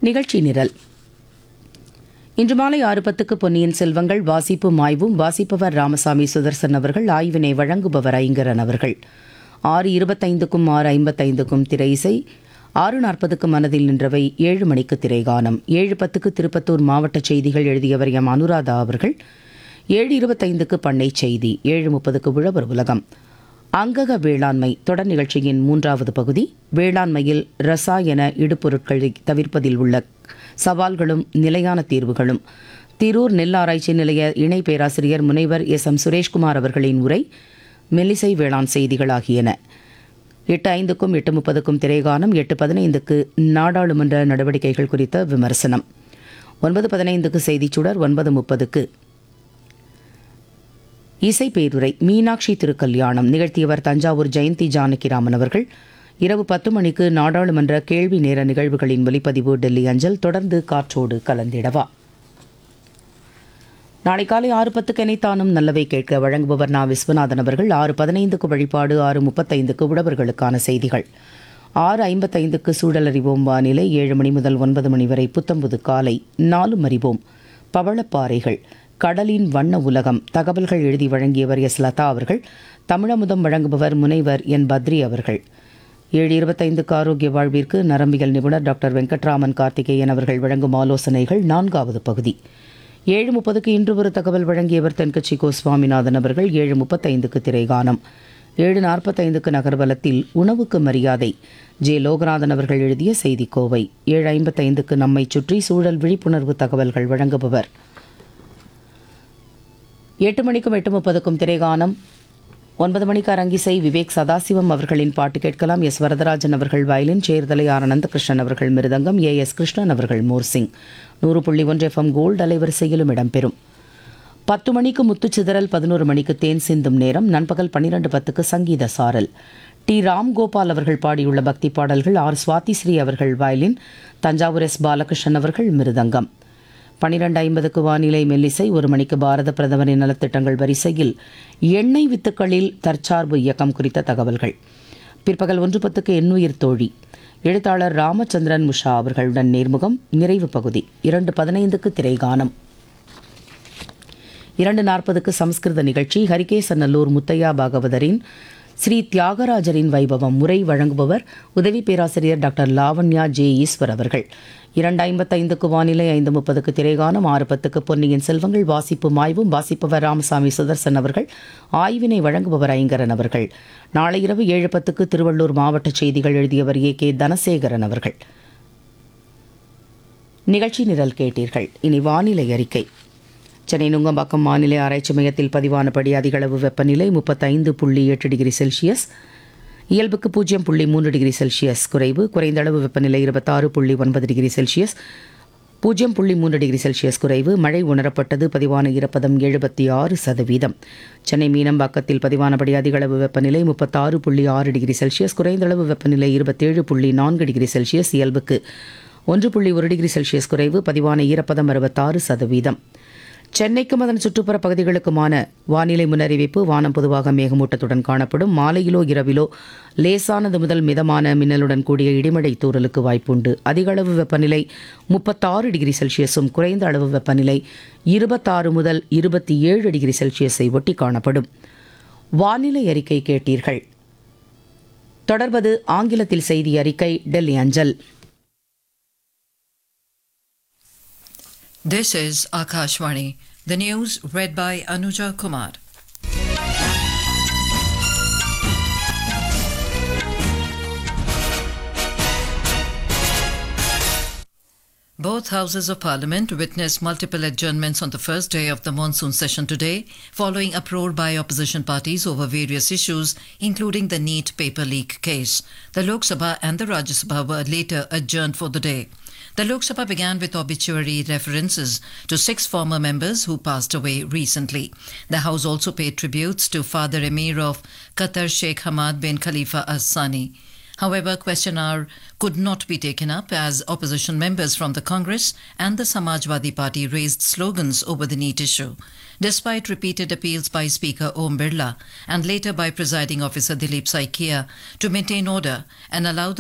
நிகழ்ச்சி நிரல் இன்று மாலை ஆறு பத்துக்கு பொன்னியின் செல்வங்கள் வாசிப்பும் ஆய்வும் வாசிப்பவர் ராமசாமி சுதர்சன் அவர்கள் ஆய்வினை வழங்குபவர் ஐங்கரன் அவர்கள் ஆறு இருபத்தைந்துக்கும் ஆறு ஐம்பத்தைந்துக்கும் திரை இசை ஆறு நாற்பதுக்கு மனதில் நின்றவை ஏழு மணிக்கு திரைகானம் ஏழு பத்துக்கு திருப்பத்தூர் மாவட்ட செய்திகள் எழுதியவர் எம் அனுராதா அவர்கள் ஏழு இருபத்தைந்துக்கு பண்ணை செய்தி ஏழு முப்பதுக்கு உழவர் உலகம் அங்கக வேளாண்மை தொடர் நிகழ்ச்சியின் மூன்றாவது பகுதி வேளாண்மையில் ரசாயன இடுபொருட்களை தவிர்ப்பதில் உள்ள சவால்களும் நிலையான தீர்வுகளும் திரூர் நெல் ஆராய்ச்சி நிலைய இணை பேராசிரியர் முனைவர் எஸ் எம் சுரேஷ்குமார் அவர்களின் உரை மெல்லிசை வேளாண் செய்திகள் ஆகியன எட்டு ஐந்துக்கும் எட்டு முப்பதுக்கும் திரைகானம் எட்டு பதினைந்துக்கு நாடாளுமன்ற நடவடிக்கைகள் குறித்த விமர்சனம் ஒன்பது பதினைந்துக்கு செய்திச்சுடர் ஒன்பது முப்பதுக்கு இசை பேருரை மீனாட்சி திருக்கல்யாணம் நிகழ்த்தியவர் தஞ்சாவூர் ஜெயந்தி ஜானகிராமன் அவர்கள் இரவு பத்து மணிக்கு நாடாளுமன்ற கேள்வி நேர நிகழ்வுகளின் ஒலிப்பதிவு டெல்லி அஞ்சல் தொடர்ந்து காற்றோடு கலந்திடவா நாளை காலை ஆறு பத்துக்கு இணைத்தானும் நல்லவை கேட்க வழங்குபவர் நா விஸ்வநாதன் அவர்கள் ஆறு பதினைந்துக்கு வழிபாடு ஆறு முப்பத்தைந்துக்கு உழவர்களுக்கான செய்திகள் ஆறு ஐம்பத்தைந்துக்கு சூழலறிவோம் வானிலை ஏழு மணி முதல் ஒன்பது மணி வரை புத்தம்புது காலை நாலும் அறிவோம் பவளப்பாறைகள் கடலின் வண்ண உலகம் தகவல்கள் எழுதி வழங்கியவர் எஸ் லதா அவர்கள் தமிழமுதம் வழங்குபவர் முனைவர் என் பத்ரி அவர்கள் ஏழு இருபத்தைந்துக்கு ஆரோக்கிய வாழ்விற்கு நரம்பியல் நிபுணர் டாக்டர் வெங்கட்ராமன் கார்த்திகேயன் அவர்கள் வழங்கும் ஆலோசனைகள் நான்காவது பகுதி ஏழு முப்பதுக்கு இன்று ஒரு தகவல் வழங்கியவர் தென்கட்சி கோ சுவாமிநாதன் அவர்கள் ஏழு முப்பத்தைந்துக்கு திரைகானம் ஏழு நாற்பத்தைந்துக்கு நகர்வலத்தில் உணவுக்கு மரியாதை ஜே லோகநாதன் அவர்கள் எழுதிய செய்திக்கோவை ஏழு ஐம்பத்தைந்துக்கு நம்மை சுற்றி சூழல் விழிப்புணர்வு தகவல்கள் வழங்குபவர் எட்டு மணிக்கும் எட்டு முப்பதுக்கும் திரைகானம் ஒன்பது மணிக்கு அரங்கிசை விவேக் சதாசிவம் அவர்களின் பாட்டு கேட்கலாம் எஸ் வரதராஜன் அவர்கள் வயலின் சேர்தலை ஆர் அனந்தகிருஷ்ணன் அவர்கள் மிருதங்கம் ஏ எஸ் கிருஷ்ணன் அவர்கள் மோர்சிங் நூறு புள்ளி ஒன்று எஃப்எம் கோல்டு அலைவரிசையிலும் இடம்பெறும் பத்து மணிக்கு முத்துச்சிதறல் பதினோரு மணிக்கு தேன் சிந்தும் நேரம் நண்பகல் பன்னிரண்டு பத்துக்கு சங்கீத சாரல் டி ராம்கோபால் அவர்கள் பாடியுள்ள பக்தி பாடல்கள் ஆர் சுவாதிஸ்ரீ அவர்கள் வயலின் தஞ்சாவூர் எஸ் பாலகிருஷ்ணன் அவர்கள் மிருதங்கம் பனிரெண்டு ஐம்பதுக்கு வானிலை மெல்லிசை ஒரு மணிக்கு பாரத பிரதமரின் நலத்திட்டங்கள் வரிசையில் எண்ணெய் வித்துக்களில் தற்சார்பு இயக்கம் குறித்த தகவல்கள் பிற்பகல் ஒன்று பத்துக்கு எண்ணுயிர் தோழி எழுத்தாளர் ராமச்சந்திரன் முஷா அவர்களுடன் நேர்முகம் நிறைவு பகுதி இரண்டு பதினைந்துக்கு திரைகானம் இரண்டு நாற்பதுக்கு சமஸ்கிருத நிகழ்ச்சி ஹரிகேசநல்லூர் முத்தையா பாகவதரின் ஸ்ரீ தியாகராஜரின் வைபவம் முறை வழங்குபவர் உதவி பேராசிரியர் டாக்டர் லாவண்யா ஜே ஈஸ்வர் அவர்கள் இரண்டு ஐம்பத்தைந்துக்கு வானிலை ஐந்து முப்பதுக்கு திரைகானம் ஆறு பத்துக்கு பொன்னியின் செல்வங்கள் வாசிப்பும் ஆய்வும் வாசிப்பவர் ராமசாமி சுதர்சன் அவர்கள் ஆய்வினை வழங்குபவர் ஐங்கரன் அவர்கள் நாளை இரவு ஏழு பத்துக்கு திருவள்ளூர் மாவட்ட செய்திகள் எழுதியவர் ஏ கே தனசேகரன் அவர்கள் நிகழ்ச்சி நிரல் கேட்டீர்கள் இனி வானிலை அறிக்கை சென்னை நுங்கம்பாக்கம் வானிலை ஆராய்ச்சி மையத்தில் பதிவானபடி அதிகளவு வெப்பநிலை முப்பத்தைந்து புள்ளி எட்டு டிகிரி செல்சியஸ் இயல்புக்கு பூஜ்ஜியம் புள்ளி மூன்று டிகிரி செல்சியஸ் குறைவு குறைந்த அளவு வெப்பநிலை இருபத்தாறு புள்ளி ஒன்பது டிகிரி செல்சியஸ் பூஜ்ஜியம் புள்ளி மூன்று டிகிரி செல்சியஸ் குறைவு மழை உணரப்பட்டது பதிவான ஈரப்பதம் எழுபத்தி ஆறு சதவீதம் சென்னை மீனம்பாக்கத்தில் பதிவானபடி அதிகளவு வெப்பநிலை முப்பத்தாறு புள்ளி ஆறு டிகிரி செல்சியஸ் குறைந்த அளவு வெப்பநிலை இருபத்தேழு புள்ளி நான்கு டிகிரி செல்சியஸ் இயல்புக்கு ஒன்று புள்ளி ஒரு டிகிரி செல்சியஸ் குறைவு பதிவான ஈரப்பதம் அறுபத்தாறு சதவீதம் சென்னைக்கும் அதன் சுற்றுப்புற பகுதிகளுக்குமான வானிலை முன்னறிவிப்பு வானம் பொதுவாக மேகமூட்டத்துடன் காணப்படும் மாலையிலோ இரவிலோ லேசானது முதல் மிதமான மின்னலுடன் கூடிய இடிமழை தூறலுக்கு வாய்ப்புண்டு அதிக அளவு வெப்பநிலை முப்பத்தாறு டிகிரி செல்சியஸும் குறைந்த அளவு வெப்பநிலை இருபத்தாறு முதல் இருபத்தி ஏழு டிகிரி செல்சியஸை ஒட்டி காணப்படும் வானிலை அறிக்கை கேட்டீர்கள் தொடர்வது ஆங்கிலத்தில் செய்தி அறிக்கை டெல்லி அஞ்சல் This is Akashvani. The news read by Anuja Kumar. Both houses of parliament witnessed multiple adjournments on the first day of the monsoon session today, following uproar by opposition parties over various issues, including the NEET paper leak case. The Lok Sabha and the Rajya Sabha were later adjourned for the day. The Lok Sabha began with obituary references to six former members who passed away recently. The House also paid tributes to Father Emir of Qatar Sheikh Hamad bin Khalifa Al Sani. However, question hour could not be taken up as opposition members from the Congress and the Samajwadi Party raised slogans over the NEET issue. Despite repeated appeals by Speaker Om Birla and later by presiding officer Dilip Saikia to maintain order and allow the